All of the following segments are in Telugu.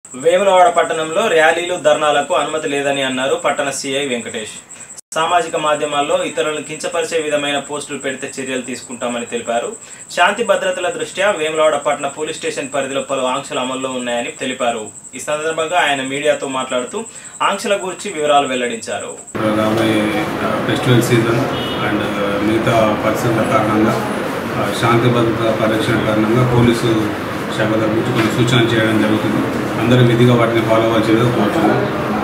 వేములవాడ పట్టణంలో ర్యాలీలు ధర్నాలకు అనుమతి లేదని అన్నారు పట్టణ సీఐ వెంకటేష్ సామాజిక మాధ్యమాల్లో ఇతరులను కించపరిచే విధమైన పోస్టులు పెడితే చర్యలు తీసుకుంటామని తెలిపారు శాంతి భద్రతల దృష్ట్యా వేములవాడ పట్టణ పోలీస్ స్టేషన్ పరిధిలో పలు ఆంక్షలు అమల్లో ఉన్నాయని తెలిపారు ఈ సందర్భంగా ఆయన మీడియాతో మాట్లాడుతూ ఆంక్షల గురించి వివరాలు వెల్లడించారు రాబోయే ఫెస్టివల్ సీజన్ అండ్ మిగతా పరిస్థితుల కారణంగా ఆ, శాంతి భద్రత పరిరక్షణ కారణంగా పోలీసు శాఖ తరపు కొన్ని సూచనలు చేయడం జరుగుతుంది అందరూ విధిగా వాటిని ఫాలో అవ్వాల్సిందిగా కోరుతున్నాం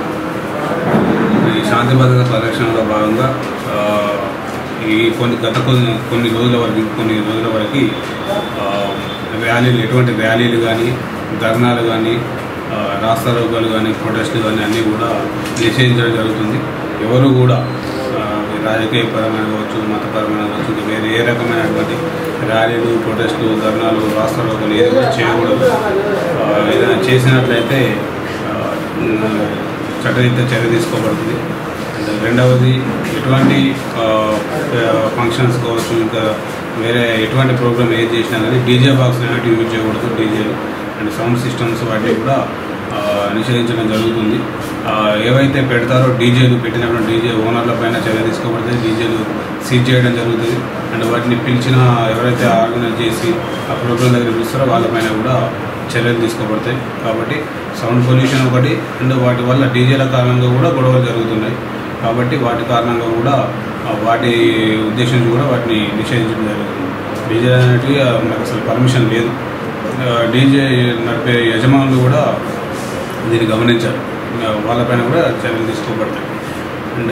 ఈ శాంతి భద్రత పరిరక్షణలో భాగంగా ఆ, ఈ కొన్ని గత కొన్ని కొన్ని రోజుల వరకు కొన్ని రోజుల వరకు ఆ, ర్యాలీలు ఎటువంటి ర్యాలీలు కానీ ధర్నాలు కానీ రాస్తారోగాలు కానీ ప్రొటెస్టులు కానీ అన్నీ కూడా నిషేధించడం జరుగుతుంది ఎవరు కూడా ఆ, రాజకీయపరమైన కావచ్చు మతపరమైన కావచ్చు ఇంకా వేరే ఏ రకమైనటువంటి ర్యాలీలు ప్రొటెస్టులు ధర్నాలు రాస్తారోగాలు ఏది కూడా చేయకూడదు ఆ, ఏదైనా చేసినట్లయితే ఆ, ఉమ్, చట్టరీత్యా చర్య తీసుకోబడుతుంది అండ్ రెండవది ఎటువంటి ఫంక్షన్స్ కావచ్చు ఇంకా వేరే ఎటువంటి ప్రోగ్రామ్ ఏది చేసినా కానీ డీజే బాక్స్ అనేవి యూజ్ చేయకూడదు డీజేలు అండ్ సౌండ్ సిస్టమ్స్ వాటిని కూడా ఆ, నిషేధించడం జరుగుతుంది ఆ, ఏవైతే పెడతారో డీజేలు పెట్టినటువంటి డీజే ఓనర్ల పైన చర్య తీసుకోబడుతుంది డీజేలు సీజ్ చేయడం జరుగుతుంది అండ్ వాటిని పిలిచిన ఎవరైతే ఆర్గనైజ్ చేసి ఆ ప్రోగ్రామ్ దగ్గర పిలుస్తారో వాళ్ళపైన కూడా చర్యలు తీసుకోబడతాయి కాబట్టి సౌండ్ పొల్యూషన్ ఒకటి అండ్ వాటి వల్ల డీజేల కారణంగా కూడా గొడవలు జరుగుతున్నాయి కాబట్టి వాటి కారణంగా కూడా ఆ, వాటి ఉద్దేశించి కూడా వాటిని నిషేధించడం జరుగుతుంది డీజే అనేటివి ఆ, మనకు అసలు పర్మిషన్ లేదు ఆ, డీజే నడిపే యజమానులు కూడా దీన్ని గమనించారు ఆ, వాళ్ళపైన కూడా చర్యలు తీసుకోబడతాయి and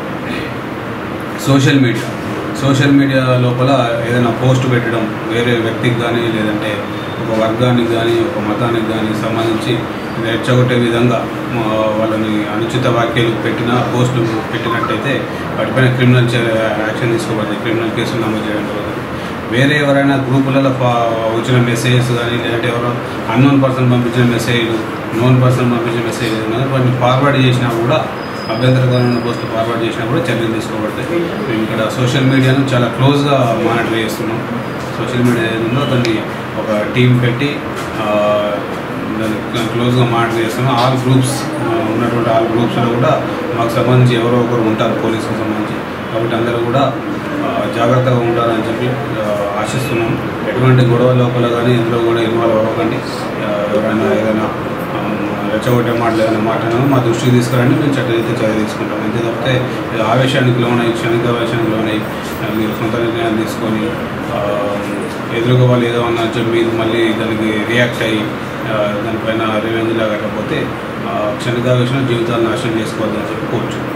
social media social media లోపల ఏదైనా పోస్ట్ పెట్టడం వేరే వ్యక్తికి కానీ లేదంటే ఒక వర్గానికి కానీ ఒక మతానికి కానీ సంబంధించి రెచ్చగొట్టే విధంగా ఆ, వాళ్ళని అనుచిత వ్యాఖ్యలు పెట్టిన పోస్టులు పెట్టినట్టయితే వాటిపైన క్రిమినల్ చే- యాక్షన్ తీసుకోబడుతుంది క్రిమినల్ కేసులు నమోదు చేయడం జరుగుతుంది వేరే ఎవరైనా గ్రూపులలో ఫా- వచ్చిన మెసేజెస్ కానీ లేదంటే ఎవరో అన్నోన్ పర్సన్ పంపించిన మెసేజ్ నోన్ పర్సన్ పంపించిన మెసేజ్ వాటిని ఫార్వర్డ్ చేసినా కూడా అభ్యంతరకరమైన పోస్టులు ఫార్వర్డ్ చేసినా కూడా చర్యలు తీసుకోబడతాయి మేము ఇక్కడ సోషల్ మీడియాను చాలా క్లోజ్గా మానిటర్ చేస్తున్నాం సోషల్ మీడియా ఏది ఉందో దాన్ని ఒక టీం పెట్టి ఆ, దాన్ని క్లోజ్గా మానిటర్ చేస్తున్నాం ఆల్ గ్రూప్స్ ఉన్నటువంటి ఆల్ గ్రూప్స్లో కూడా మాకు సంబంధించి ఎవరో ఒకరు ఉంటారు పోలీసులకు సంబంధించి కాబట్టి అందరూ కూడా ఆ, జాగ్రత్తగా ఉండాలని చెప్పి ఆ, ఆశిస్తున్నాం ఎటువంటి గొడవ లోపల కానీ ఇందులో కూడా ఇన్వాల్వ్ అవ్వకండి ఆ, ఎవరైనా ఏదైనా ఆ, రెచ్చగొట్టే మాటలు ఏదైనా మాట్లాడినా మా దృష్టికి తీసుకురండి మేము చట్టరీత్యా చర్య తీసుకుంటాం అంతే తప్పితే ఇది ఆవేశానికి లోనై క్షణిక ఆవేశానికి లోనై ఆ, మీరు సొంత నిర్ణయాలు తీసుకొని ఆ, ఎదురుగా వాళ్ళు ఏదో అన్నా చెప్పి మీరు మళ్ళీ దానికి రియాక్ట్ అయ్యి ఆ, దానిపైన రివెంజ్ లాగా కాకపోతే క్షణికావేశం జీవితాలు నాశనం చేసుకోవద్దని చెప్పి కోరుచున్నాం